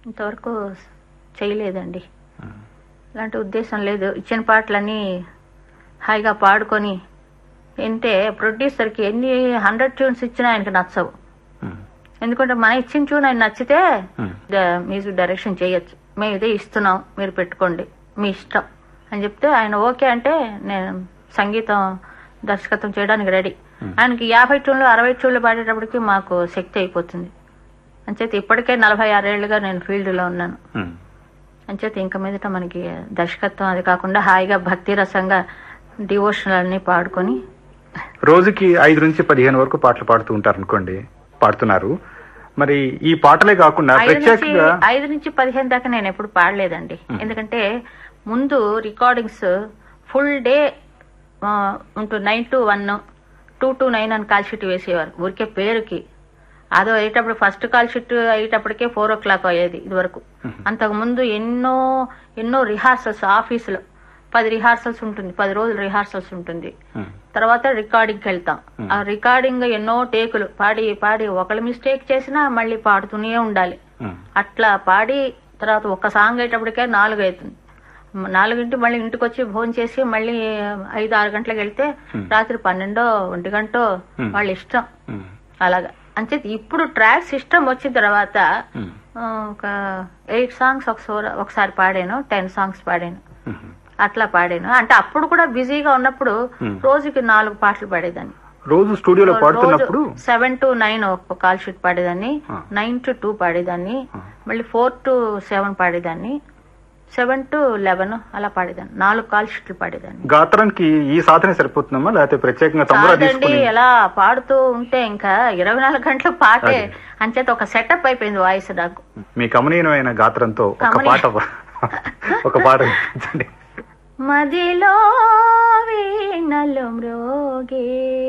ఇంతవరకు చేయలేదండి ఇలాంటి ఉద్దేశం లేదు ఇచ్చిన పాటలన్నీ హాయిగా పాడుకొని ఏంటే ప్రొడ్యూసర్కి ఎన్ని హండ్రెడ్ ట్యూన్స్ ఇచ్చినా ఆయనకి నచ్చవు ఎందుకంటే మన ఇచ్చిన ట్యూన్ ఆయన నచ్చితే ద- మ్యూజిక్ డైరెక్షన్ చేయొచ్చు మేము ఇదే ఇస్తున్నాం మీరు పెట్టుకోండి మీ ఇష్టం అని చెప్తే ఆయన ఓకే అంటే నేను సంగీతం దర్శకత్వం చేయడానికి రెడీ ఆయనకి యాభై ట్యూన్లు అరవై ట్యూన్లు పాడేటప్పటికి మాకు శక్తి అయిపోతుంది అంచేత ఇప్పటికే నలభై ఆరేళ్లుగా నేను ఫీల్డ్లో ఉన్నాను అంచేత ఇంక మీదట మనకి దర్శకత్వం అది కాకుండా హాయిగా భక్తి రసంగా డివోషనల్ అన్ని పాడుకొని రోజుకి ఐదు నుంచి పదిహేను వరకు పాటలు పాడుతూ ఉంటారు అనుకోండి పాడుతున్నారు మరి ఈ పాటలే కాకుండా ఐదు నుంచి ప్రత్యేకంగా ఐదు నుంచి పదిహేను దాకా నేను ఎప్పుడు పాడలేదండి ఎందుకంటే ముందు రికార్డింగ్స్ ఫుల్ డే ఉంటూ nine to one two to nine అని కాల్ షీట్ వేసేవారు ఊరికే పేరుకి అదో అయ్యేటప్పుడు ఫస్ట్ కాల్ షీట్ అయ్యేటప్పటికే ఫోర్ ఓ క్లాక్ అయ్యేది ఇది వరకు అంతకు ముందు ఎన్నో ఎన్నో రిహార్సల్స్ ఆఫీసులో పది రిహార్సల్స్ ఉంటుంది పది రోజులు రిహార్సల్స్ ఉంటుంది ఉమ్, తర్వాత రికార్డింగ్కి వెళ్తాం ఆ రికార్డింగ్ ఎన్నో టేకులు పాడి పాడి ఒకళ్ళు మిస్టేక్ చేసినా మళ్ళీ పాడుతూనే ఉండాలి ఉమ్, అట్లా పాడి తర్వాత ఒక సాంగ్ అయ్యేటప్పటికే నాలుగు అవుతుంది మ- నాలుగింటి మళ్ళీ ఇంటికి వచ్చి భోజనం చేసి మళ్ళీ ఐదు ఆరు గంటలకు వెళ్తే రాత్రి పన్నెండో ఒంటి గంటో Hmm. వాళ్ళ ఇష్టం ఉమ్, అలాగా అంచేత ఇప్పుడు ట్రాక్ సిస్టమ్ వచ్చిన తర్వాత ఉమ్, ఆ, ఒక ఎయిట్ సాంగ్స్ ఒకసారి ఒకసారి పాడాను టెన్ సాంగ్స్ పాడాను ఉమ్. అట్లా పాడాను అంటే అప్పుడు కూడా బిజీగా ఉన్నప్పుడు Hmm. రోజుకి నాలుగు పాటలు పాడేదాన్ని రోజు స్టూడియోలో పాడుతున్నప్పుడు సెవెన్ టు నైన్ ఒక కాల్ షీట్ పాడేదాన్ని Ah. నైన్ టు టూ పాడేదాన్ని మళ్ళీ ఫోర్ టు సెవెన్ పాడేదాన్ని సెవెన్ టు లెవెన్ అలా పాడేదాన్ని నాలుగు కాల్ షీట్లు పాడేదాన్ని గాత్రానికి ఈ సాధన సరిపోతుందమ్మా లేకపోతే ప్రత్యేకంగా తమ్ముడా కాదండి తీసుకుని ఎలా పాడుతూ ఉంటే ఇంకా ఇరవై నాలుగు గంటలు పాటే అంచేత ఒక సెటప్ అయిపోయింది వాయిస్ నాకు మీ కమనీయమైన గాత్రంతో ఒక కమనీయ- పాట ఒక పాట వినిపించండి మదిలో వీణలు మ్రోగే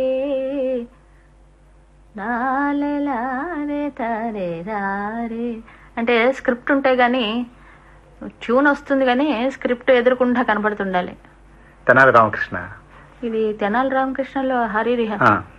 లాలే తరే రారే అంటే స్క్రిప్ట్ ఉంటే గాని ట్యూన్ వస్తుంది గాని స్క్రిప్ట్ ఎదురుకుండా కనబడుతుండాలి తెనాలి రామకృష్ణ ఇది తెనాలి రామకృష్ణలో హరి రిహ ఆ,